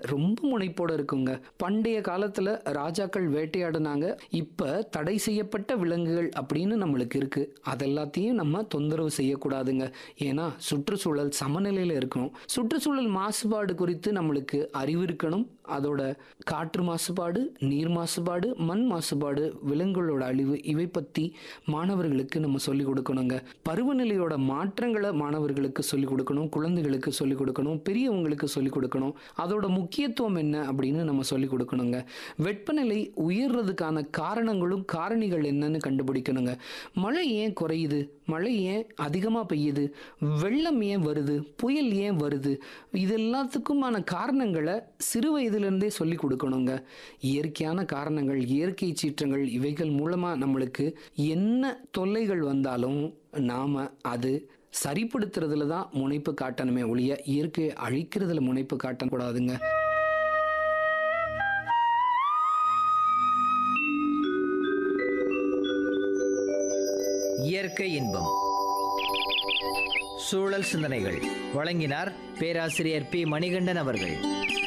ரொம்ப முனைப்போட இருக்குங்க பண்டைய காலத்துல ராஜாக்கள் வேட்டையாடினாங்க இப்ப தடை செய்யப்பட்ட விலங்குகள் அப்படின்னு நம்மளுக்கு இருக்கு அதெல்லாத்தையும் நம்ம தொந்தரவு செய்யக்கூடாதுங்க ஏன்னா சுற்றுச்சூழல் சமநிலையில இருக்கணும் சுற்றுச்சூழல் மாசுபாடு குறித்து நம்மளுக்கு அறிவு இருக்கணும் அதோட காற்று மாசுபாடு நீர் மாசுபாடு மண் மாசுபாடு விலங்குகளோட அழிவு இவை பத்தி மாணவர்களுக்கு நம்ம சொல்லிக் கொடுக்கணுங்க பருவநிலையோட மாற்றங்களை மாணவர்களுக்கு சொல்லிக் கொடுக்கணும் குழந்தைகளுக்கு சொல்லிக் கொடுக்கணும் பெரியவங்களுக்கு சொல்லிக் கொடுக்கணும் அதோட முக்கியத்துவம் என்ன அப்படின்னு நம்ம சொல்லிக் கொடுக்கணுங்க வெப்பநிலை உயர்றதுக்கான காரணங்களும் காரணிகள் என்னன்னு கண்டுபிடிக்கணுங்க மழை ஏன் குறையுது மழை ஏன் அதிகமாக பெய்யுது வெள்ளம் ஏன் வருது புயல் ஏன் வருது இது எல்லாத்துக்குமான காரணங்களை சிறு வயதிலிருந்தே சொல்லி கொடுக்கணுங்க இயற்கையான காரணங்கள் இயற்கை சீற்றங்கள் இவைகள் மூலமாக நம்மளுக்கு என்ன தொல்லைகள் வந்தாலும் நாம் அது சரிப்படுத்துறதுல தான் முனைப்பு காட்டணுமே ஒழிய இயற்கையை அழிக்கிறதுல முனைப்பு காட்டக்கூடாதுங்க இயற்கை இன்பம் சூழல் சிந்தனைகள் வழங்கினார் பேராசிரியர் பி மணிகண்டன் அவர்கள்